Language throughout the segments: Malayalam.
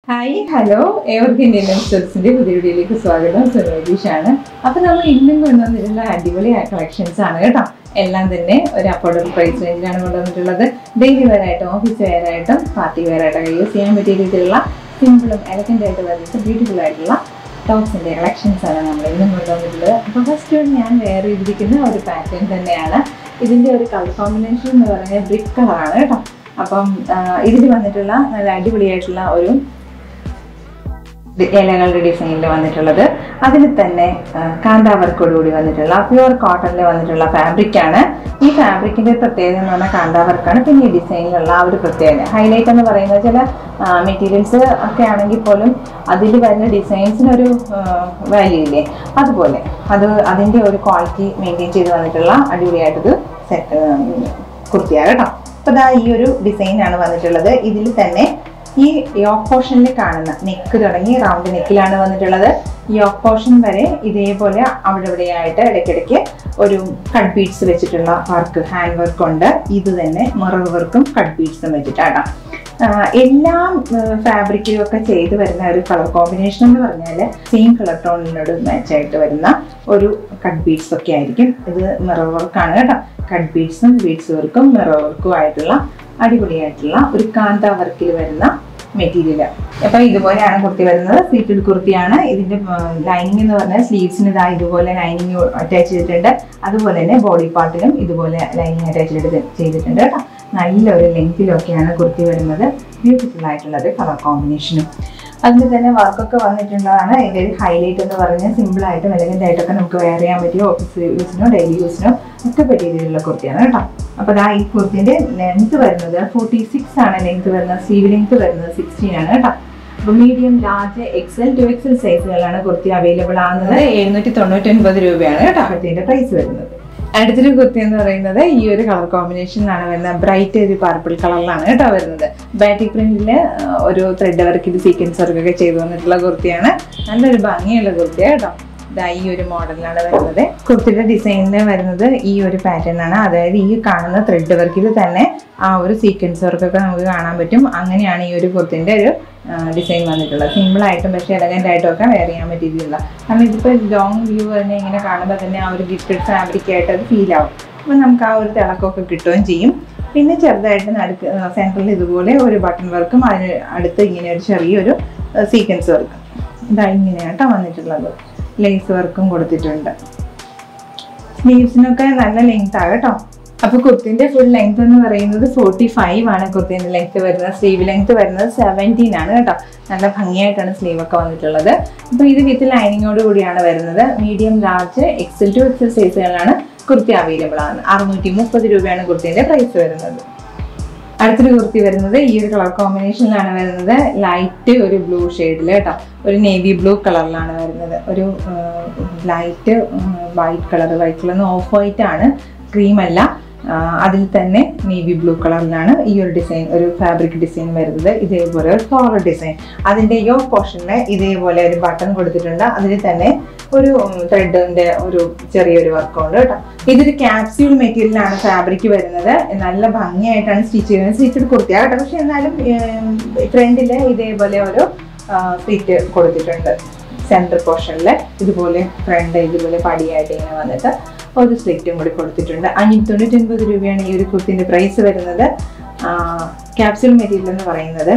ഹായ് ഹലോ ഏവർക്കും ഇന്ത്യൻ സ്റ്റോർസിന്റെ പുതിയ വീഡിയോയിലേക്ക് സ്വാഗതം സുനേജീഷാണ് അപ്പൊ നമ്മൾ ഇന്നും കൊണ്ടുവന്നിട്ടുള്ള അടിപൊളി കളക്ഷൻസ് ആണ് കേട്ടോ എല്ലാം തന്നെ ഒരു അഫോർഡബിൾ പ്രൈസ് റേഞ്ചിലാണ് കൊണ്ടുവന്നിട്ടുള്ളത് ഡെയിലി വെയർ ആയിട്ടും ഓഫീസ് വെയർ ആയിട്ടും പാർട്ടി വെയർ ആയിട്ടൊക്കെ യൂസ് ചെയ്യാൻ പറ്റിയ രീതിയിലുള്ള സിമ്പിളും എലഗൻ്റ് ആയിട്ട് വരുന്നത് ബ്യൂട്ടിഫുൾ ആയിട്ടുള്ള ടോപ്സിന്റെ കളക്ഷൻസ് ആണ് നമ്മൾ ഇന്നും കൊണ്ടുവന്നിട്ടുള്ളത് അപ്പോൾ ഫസ്റ്റ് ഞാൻ വേറെ ചെയ്തിരിക്കുന്ന ഒരു പാറ്റേൺ തന്നെയാണ് ഇതിന്റെ ഒരു കളർ കോമ്പിനേഷൻ എന്ന് പറയുന്നത് ബ്രിക്ക് കളറാണ് കേട്ടോ അപ്പം ഇതിൽ വന്നിട്ടുള്ള നല്ല അടിപൊളിയായിട്ടുള്ള ഒരു ഡി- ഇലകളുടെ ഡിസൈനിൽ വന്നിട്ടുള്ളത് അതിൽ തന്നെ ആ, കാന്താ വർക്കോടുകൂടി വന്നിട്ടുള്ള പ്യുവർ കോട്ടണിൽ വന്നിട്ടുള്ള ഫാബ്രിക് ആണ് ഈ ഫാബ്രിക്കിന്റെ പ്രത്യേകത എന്ന് പറഞ്ഞാൽ കാന്താ വർക്കാണ് പിന്നെ ഈ ഡിസൈനിലുള്ള ആ ഒരു പ്രത്യേകത ഹൈലൈറ്റ് എന്ന് പറയുന്നത് ചില മെറ്റീരിയൽസ് ഒക്കെ ആണെങ്കിൽ പോലും അതിൽ വരുന്ന ഡിസൈൻസിന് ഒരു വാല്യൂ ഇല്ലേ അതുപോലെ അത് അതിന്റെ ഒരു ക്വാളിറ്റി മെയിൻറ്റെയിൻ ചെയ്ത് വന്നിട്ടുള്ള അടിപൊളിയായിട്ടൊരു സെറ്റ് കുർത്തിയാണ് കേട്ടോ അപ്പോൾ ഇതാ ഈ ഒരു ഡിസൈനാണ് വന്നിട്ടുള്ളത് ഇതിൽ തന്നെ ഈ യോക്ക് പോർഷനിൽ കാണുന്ന നെക്ക് തുടങ്ങി റൗണ്ട് നെക്കിലാണ് വന്നിട്ടുള്ളത് യോക്ക് പോർഷൻ വരെ ഇതേപോലെ അവിടെ ഇവിടെയായിട്ട് ഇടയ്ക്കിടയ്ക്ക് ഒരു കട്ട് ബീഡ്സ് വെച്ചിട്ടുള്ള വർക്ക് ഹാൻഡ് വർക്ക് ഉണ്ട് ഇത് തന്നെ മിറർ വർക്കും കട്ട് ബീഡ്സും വെച്ചിട്ടാണ് ആഹ് എല്ലാം ഫാബ്രിക്കിലും ഒക്കെ ചെയ്ത് വരുന്ന ഒരു കളർ കോമ്പിനേഷൻ എന്ന് പറഞ്ഞാൽ സെയിം കളർ ടോണിനോട് മാച്ച് ആയിട്ട് വരുന്ന ഒരു കട്ട് ബീഡ്സ് ഒക്കെ ആയിരിക്കും ഇത് മിറർ വർക്കാണ് കേട്ടോ കട്ട് ബീഡ്സും ബീഡ്സ് വർക്കും മിറർ വർക്കും ആയിട്ടുള്ള അടിപൊളിയായിട്ടുള്ള ഒരു കാന്ത വർക്കിൽ വരുന്ന മെറ്റീരിയൽ അപ്പൊ ഇതുപോലെയാണ് കുർത്തി വരുന്നത് സീറ്റഡ് കുർത്തിയാണ് ഇതിന്റെ ലൈനിങ് എന്ന് പറഞ്ഞാൽ സ്ലീവ്സിന് ഇതാ ഇതുപോലെ ലൈനിങ് അറ്റാച്ച് ചെയ്തിട്ടുണ്ട് അതുപോലെ തന്നെ ബോഡി പാർട്ടിലും ഇതുപോലെ ലൈനിങ് അറ്റാച്ച് ചെയ്തിട്ടുണ്ട് കേട്ടോ നല്ലൊരു ലെങ്തിലൊക്കെയാണ് കുർത്തി വരുന്നത് ബ്യൂട്ടിഫുൾ ആയിട്ടുള്ളത് കളർ കോമ്പിനേഷനും അതിൽ തന്നെ വർക്കൊക്കെ വന്നിട്ടുള്ളതാണ് ഇതിൻ്റെ ഒരു ഹൈലൈറ്റ് എന്ന് പറഞ്ഞാൽ സിമ്പിൾ ആയിട്ടും എലഗൻ്റ് ആയിട്ടൊക്കെ നമുക്ക് വെയർ ചെയ്യാൻ പറ്റിയ ഓഫീസ് യൂസിനോ ഡെയിലി യൂസിനോ ഒക്കെ പറ്റിയ രീതിയിലുള്ള കുർത്തിയാണ് കേട്ടോ അപ്പോൾ ദാ ഈ കുർത്തിൻ്റെ ലെങ്ത് വരുന്നത് ഫോർട്ടി സിക്സ് ആണ് ലെങ്ത് വരുന്നത് സ്ലീവ് ലെങ്ത് വരുന്നത് സിക്സ്റ്റീൻ ആണ് കേട്ടോ അപ്പോൾ medium large XL two XL സൈസുകളാണ് കുർത്തി അവൈലബിൾ ആകുന്നത് എഴുന്നൂറ്റി തൊണ്ണൂറ്റി ഒൻപത് രൂപയാണ് കേട്ടോ കുർത്തിൻ്റെ പ്രൈസ് വരുന്നത് അടുത്തൊരു കുർത്തി എന്ന് പറയുന്നത് ഈ ഒരു കളർ കോമ്പിനേഷനിലാണ് വരുന്നത് ബ്രൈറ്റ് ഒരു പർപ്പിൾ കളറിലാണ് കേട്ടോ വരുന്നത് ബാറ്റിക് പ്രിന്റിൽ ഒരു ത്രെഡ് വർക്ക് ഇത് സീക്വൻസ് വർക്കൊക്കെ ചെയ്തു വന്നിട്ടുള്ള കുർത്തിയാണ് നല്ലൊരു ഭംഗിയുള്ള കുർത്തിയാണ് കേട്ടോ ഇതാ ഈ ഒരു മോഡലിലാണ് വരുന്നത് കുർത്തിയുടെ ഡിസൈനിന് വരുന്നത് ഈ ഒരു പാറ്റേൺ ആണ് അതായത് ഈ കാണുന്ന ത്രെഡ് വർക്കിൽ തന്നെ ആ ഒരു സീക്വൻസ് വർക്കൊക്കെ നമുക്ക് കാണാൻ പറ്റും അങ്ങനെയാണ് ഈ ഒരു കുർത്തിൻ്റെ ഒരു ഡിസൈൻ വന്നിട്ടുള്ളത് സിമ്പിൾ ആയിട്ടും പക്ഷേ എലഗൻ്റ് ആയിട്ടും ഒക്കെ വെയർ ചെയ്യാൻ പറ്റിയിട്ടില്ല കാരണം ഇതിപ്പോൾ ലോങ് വ്യൂ തന്നെ ഇങ്ങനെ കാണുമ്പോൾ തന്നെ ആ ഒരു ഗിഫ്റ്റഡ് ഫാബ്രിക് ആയിട്ട് അത് ഫീൽ ആവും അപ്പോൾ നമുക്ക് ആ ഒരു തിളക്കമൊക്കെ കിട്ടുകയും ചെയ്യും പിന്നെ ചെറുതായിട്ട് നടുക്ക് സെൻറ്ററിൽ ഇതുപോലെ ഒരു ബട്ടൺ വർക്കും അതിന് അടുത്ത് ഇങ്ങനെ ഒരു ചെറിയൊരു സീക്വൻസ് വർക്കും ഇതാ ഇങ്ങനെയാട്ടോ വന്നിട്ടുള്ളത് ലേസ് വർക്കും കൊടുത്തിട്ടുണ്ട് സ്ലീവ്സിനൊക്കെ നല്ല ലെങ്ത് ആണ് കേട്ടോ അപ്പൊ കുർത്തിന്റെ ഫുൾ ലെങ്ത് എന്ന് പറയുന്നത് ഫോർട്ടി ഫൈവ് ആണ് കുർത്തിന്റെ ലെങ്ത് വരുന്നത് സ്ലീവ് ലെങ്ത് വരുന്നത് സെവൻറ്റീൻ ആണ് കേട്ടോ നല്ല ഭംഗിയായിട്ടാണ് സ്ലീവ് ഒക്കെ വന്നിട്ടുള്ളത് അപ്പൊ ഇത് വിത്ത് ലൈനിങ്ങോട് കൂടിയാണ് വരുന്നത് medium large XL two XL സൈസുകളാണ് കുർത്തി അവൈലബിൾ ആണ് അറുന്നൂറ്റി മുപ്പത് രൂപയാണ് കുർത്തിന്റെ പ്രൈസ് വരുന്നത് അടുത്തൊരു കുർത്തി വരുന്നത് ഈ ഒരു കളർ കോമ്പിനേഷനിലാണ് വരുന്നത് ലൈറ്റ് ഒരു ബ്ലൂ ഷെയ്ഡിൽ കേട്ടോ ഒരു നേവി ബ്ലൂ കളറിലാണ് വരുന്നത് ഒരു light white colour white colour off white ആണ് ക്രീം അല്ല ആ, അതിൽ തന്നെ നേവി ബ്ലൂ കളറിലാണ് ഈ ഒരു ഡിസൈൻ ഒരു ഫാബ്രിക് ഡിസൈൻ വരുന്നത് ഇതേപോലെ ഒരു ഫ്ലോറൽ ഡിസൈൻ അതിൻ്റെ യോ പോർഷനിൽ ഇതേപോലെ ഒരു ബട്ടൺ കൊടുത്തിട്ടുണ്ട് അതിൽ തന്നെ ഒരു ത്രെഡിന്റെ ഒരു ചെറിയൊരു വർക്കുണ്ട് കേട്ടോ ഇതൊരു ക്യാപ്സ്യൂൾ മെറ്റീരിയലാണ് ഫാബ്രിക് വരുന്നത് നല്ല ഭംഗിയായിട്ടാണ് സ്റ്റിച്ച് ചെയ്യുന്നത് സ്റ്റിച്ചഡ് കുർത്തിയാണ് കേട്ടോ പക്ഷെ എന്നാലും ഫ്രണ്ടിൽ ഇതേപോലെ ഒരു സ്റ്റിച്ച് കൊടുത്തിട്ടുണ്ട് സെൻറ്റർ പോർഷനിൽ ഇതുപോലെ ഫ്രണ്ട് ഇതുപോലെ പടിയായിട്ട് ഇങ്ങനെ വന്നിട്ട് ഒരു സ്ലിറ്റും കൂടി കൊടുത്തിട്ടുണ്ട് അഞ്ഞൂറ്റി തൊണ്ണൂറ്റി ഒൻപത് രൂപയാണ് ഈ ഒരു കുർത്തിൻ്റെ പ്രൈസ് വരുന്നത് ക്യാപ്സ്യൂൾ മെറ്റീരിയൽ എന്ന് പറയുന്നത്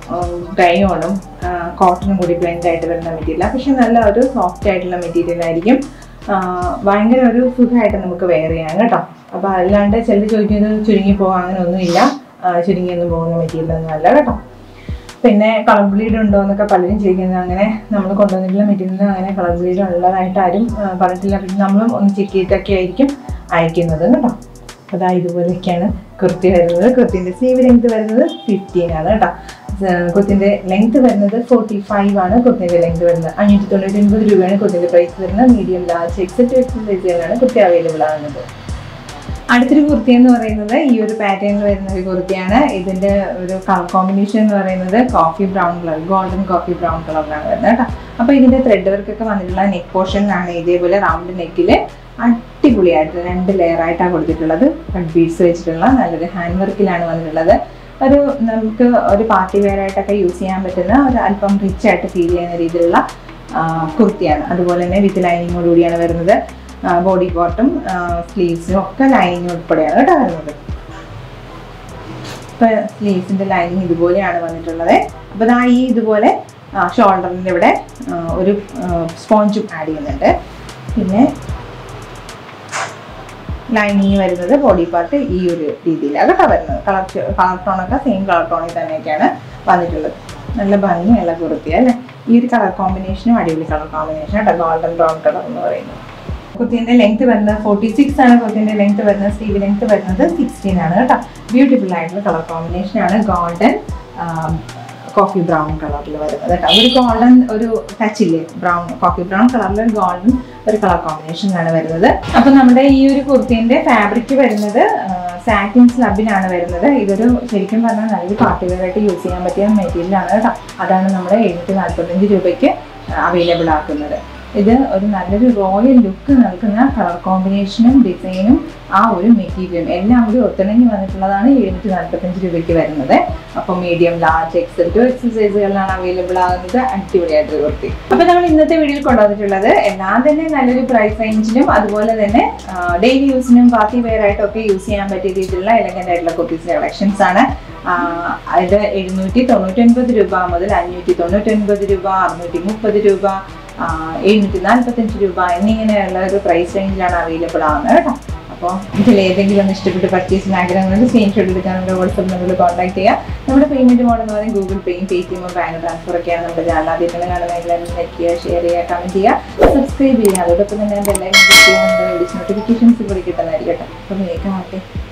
ഡയോണും കോട്ടണും കൂടി ബ്ലെൻഡ് ആയിട്ട് വരുന്ന മെറ്റീരിയൽ പക്ഷെ നല്ല ഒരു സോഫ്റ്റ് ആയിട്ടുള്ള മെറ്റീരിയൽ ആയിരിക്കും ആ, ഭയങ്കര ഒരു സുഖമായിട്ട് നമുക്ക് വെയർ ചെയ്യാം കേട്ടോ അപ്പോൾ അല്ലാണ്ട് ചിലർ ചോദിക്കുന്നത് ചുരുങ്ങി പോകാൻ അങ്ങനെ ഒന്നുമില്ല ആ, ചുരുങ്ങിയൊന്നും പോകുന്ന മെറ്റീരിയൽ ഒന്നും അല്ല കേട്ടോ പിന്നെ കളർ ബ്ലീഡ് ഉണ്ടോ എന്നൊക്കെ പലരും ചോദിക്കുന്നത് അങ്ങനെ നമ്മൾ കൊണ്ടുവന്നിട്ടുള്ള മെറ്റീരിയലിൽ അങ്ങനെ കളർ ബ്ലീഡ് ഉള്ളതായിട്ട് ആരും ആ, പറഞ്ഞിട്ടില്ല പിന്നെ നമ്മളും ഒന്ന് ചെക്ക് ചെയ്തിട്ടൊക്കെ ആയിരിക്കും അയക്കുന്നത് കേട്ടോ അപ്പോൾ അതാ ഇതുപോലെയൊക്കെയാണ് കുർത്തി വരുന്നത് കുർത്തിൻ്റെ സ്ലീവ് ലെങ്ത് വരുന്നത് ഫിഫ്റ്റീൻ ആണ് കേട്ടോ കുർത്തിൻ്റെ ലെങ്ത് വരുന്നത് ഫോർട്ടി ഫൈവ് ആണ് കുർത്തിൻ്റെ ലെങ്ത് വരുന്നത് അഞ്ഞൂറ്റി തൊണ്ണൂറ്റി ഒൻപത് രൂപയാണ് കുർത്തിൻ്റെ പ്രൈസ് വരുന്നത് മീഡിയം ലാർജ് എക്സെറ്റ് എക്സൽ സൈസുകളാണ് കുർത്തി അവൈലബിൾ ആകുന്നത് അടുത്തൊരു കുർത്തി എന്ന് പറയുന്നത് ഈ ഒരു പാറ്റേണിൽ വരുന്ന ഒരു കുർത്തിയാണ് ഇതിന്റെ ഒരു കളർ കോമ്പിനേഷൻ എന്ന് പറയുന്നത് coffee brown colour golden coffee brown കളറിലാണ് വരുന്നത് കേട്ടോ അപ്പോൾ ഇതിന്റെ ത്രെഡ് വർക്ക് ഒക്കെ വന്നിട്ടുള്ള നെക്ക് പോർഷനിലാണ് ഇതേപോലെ റൗണ്ട് നെക്കിൽ അടിപൊളിയായിട്ട് രണ്ട് ലെയർ ആയിട്ടാണ് കൊടുത്തിട്ടുള്ളത് കട്ട് ബീഡ്സ് വെച്ചിട്ടുള്ള നല്ലൊരു ഹാൻഡ് വർക്കിലാണ് വന്നിട്ടുള്ളത് ഒരു നമുക്ക് ഒരു പാർട്ടി വെയർ ആയിട്ടൊക്കെ യൂസ് ചെയ്യാൻ പറ്റുന്ന ഒരു അല്പം റിച്ച് ആയിട്ട് ഫീൽ ചെയ്യുന്ന രീതിയിലുള്ള ആ, കുർത്തിയാണ് അതുപോലെ തന്നെ വിത്ത് ലൈനിങ്ങോട് കൂടിയാണ് വരുന്നത് ബോഡി കോട്ടും സ്ലീവ്സും ഒക്കെ ലൈനിങ് ഉൾപ്പെടെയാണ് കേട്ടോ വരുന്നത് ഇപ്പൊ സ്ലീവ്സിന്റെ ലൈനിങ് ഇതുപോലെയാണ് വന്നിട്ടുള്ളത് അപ്പോൾ ദാ ഈ ഇതുപോലെ ഷോൾഡറിൻ്റെ ഇവിടെ ആ, ഒരു സ്പോഞ്ചും ആഡ് ചെയ്യുന്നുണ്ട് പിന്നെ ലൈനിങ് വരുന്നത് ബോഡി പാർട്ട് ഈ ഒരു രീതിയിലാണ് കേട്ടോ വരുന്നത് കളർ കളർ ടോണൊക്കെ സെയിം കളർ ടോണിൽ തന്നെയൊക്കെയാണ് വന്നിട്ടുള്ളത് നല്ല ഭംഗിയുള്ള കുർത്തി അല്ലേ ഈ ഒരു കളർ കോമ്പിനേഷനും അടിപൊളി കളർ കോമ്പിനേഷൻ കേട്ടോ ഗോൾഡൻ ബ്രൗൺ കളർ എന്ന് പറയുന്നത് കുർത്തിന്റെ ലെങ്ത് വരുന്നത് ഫോർട്ടി സിക്സ് ആണ് കുർത്തിന്റെ ലെങ്ത് വരുന്നത് സ്ലീവ് ലെങ്ത് വരുന്നത് സിക്സ്റ്റീൻ ആണ് കേട്ടോ ബ്യൂട്ടിഫുൾ ആയിട്ടുള്ള കളർ കോമ്പിനേഷൻ ആണ് ഗോൾഡൻ കോഫി ബ്രൗൺ കളറിൽ വരുന്നത് കേട്ടോ ഒരു ഗോൾഡൻ ഒരു ടച്ച് ഇല്ലേ ബ്രൗൺ കോഫി ബ്രൗൺ കളറിൽ ഒരു ഗോൾഡൻ ഒരു കളർ കോമ്പിനേഷനിലാണ് വരുന്നത് അപ്പൊ നമ്മുടെ ഈ ഒരു കുർത്തിന്റെ ഫാബ്രിക് വരുന്നത് സാറ്റിൻ സ്ലബിലാണ് വരുന്നത് ഇതൊരു ശരിക്കും പറഞ്ഞാൽ നല്ലൊരു പാർട്ടി വെയർ ആയിട്ട് യൂസ് ചെയ്യാൻ പറ്റിയ മെറ്റീരിയൽ ആണ് കേട്ടോ അതാണ് നമ്മുടെ എഴുന്നൂറ്റി നാൽപ്പത്തഞ്ച് രൂപയ്ക്ക് അവൈലബിൾ ആക്കുന്നത് ഇത് ഒരു നല്ലൊരു റോയൽ ലുക്ക് നൽകുന്ന കളർ കോമ്പിനേഷനും ഡിസൈനും ആ ഒരു മെറ്റീരിയലും എല്ലാം കൂടി ഒത്തിണങ്ങി വന്നിട്ടുള്ളതാണ് എഴുന്നൂറ്റി നാൽപ്പത്തഞ്ച് രൂപയ്ക്ക് വരുന്നത് അപ്പോൾ medium large XL two XL സൈസുകളിലാണ് അവൈലബിൾ ആകുന്നത് അടിപൊളിയായിട്ട് കുർത്തി അപ്പോൾ നമ്മൾ ഇന്നത്തെ വീഡിയോയിൽ കൊണ്ടുവന്നിട്ടുള്ളത് എല്ലാം തന്നെ നല്ലൊരു പ്രൈസ് റേഞ്ചിലും അതുപോലെ തന്നെ ഡെയിലി യൂസിനും പാർട്ടി വെയർ ആയിട്ടും ഒക്കെ യൂസ് ചെയ്യാൻ പറ്റിയ രീതിയിലുള്ള എലഗൻ്റ് ആയിട്ടുള്ള കുർത്തീസിന്റെ കളക്ഷൻസ് ആണ് ആഹ് ഇത് എഴുന്നൂറ്റി തൊണ്ണൂറ്റൊൻപത് രൂപ മുതൽ അഞ്ഞൂറ്റി തൊണ്ണൂറ്റൊൻപത് രൂപ അറുന്നൂറ്റി മുപ്പത് രൂപ ആഹ് എഴുന്നൂറ്റി നാൽപ്പത്തഞ്ച് രൂപ എന്നിങ്ങനെയുള്ള ഒരു പ്രൈസ് റേഞ്ചിലാണ് അവൈലബിൾ ആവുന്നത് കേട്ടോ അപ്പോൾ ഇതിൽ ഏതെങ്കിലും ഒന്ന് ഇഷ്ടപ്പെട്ട് പർച്ചേസിന് ആഗ്രഹങ്ങളുണ്ട് സ്ക്രീൻഷോട്ട് എടുക്കാൻ നമ്മുടെ വാട്സപ്പ് നമ്പറിൽ കോൺടാക്ട് ചെയ്യുക നമ്മുടെ പേയ്മെന്റ് മോഡ് എന്ന് പറയുന്നത് ഗൂഗിൾ പേയും പേ ടി എമ്മും ബാങ്ക് ട്രാൻസ്ഫർ ഒക്കെയാണ് നമ്മുടെ ചാനൽ ആദ്യമായി കാണുന്ന എല്ലാവരും ലൈക്ക് ചെയ്യുക ഷെയർ ചെയ്യുക കമന്റ് ചെയ്യുക സബ്സ്ക്രൈബ് ചെയ്യുക അതോടൊപ്പം തന്നെ എൻ്റെ എല്ലാവരും നോട്ടിഫിക്കേഷൻസ് കൂടി കിട്ടുന്നതായിരിക്കട്ടെ അപ്പോൾ വേഗം ആട്ടെ